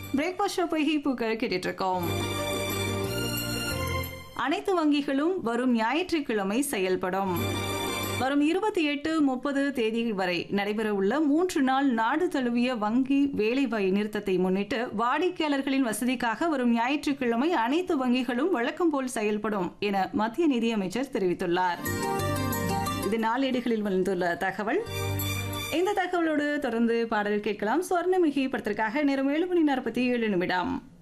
breakfast பொய்கை பூக்கள் கேட்டுட்டு இருக்கோம் அனைத்து வங்கிகளும் வரும் ஞாயிற்றுக்கிழமை செயல்படும் வரும் இருபத்தி எட்டு முப்பது தேதி வரை நடைபெறவுள்ள மூன்று நாள் நாடு தழுவிய வங்கி வேலைவாய் நிறுத்தத்தை முன்னிட்டு வாடிக்கையாளர்களின் வசதிக்காக வரும் ஞாயிற்றுக்கிழமை அனைத்து வங்கிகளும் வழக்கம் போல் செயல்படும் என மத்திய நிதியமைச்சர் தெரிவித்துள்ளார் இது நாளேடுகளில் வந்துள்ள தகவல் இந்த தகவலோடு தொடர்ந்து பாடல் கேட்கலாம் சுவர்ணமிகி படத்திற்காக நேரம் ஏழு மணி நாற்பத்தி ஏழு நிமிடம்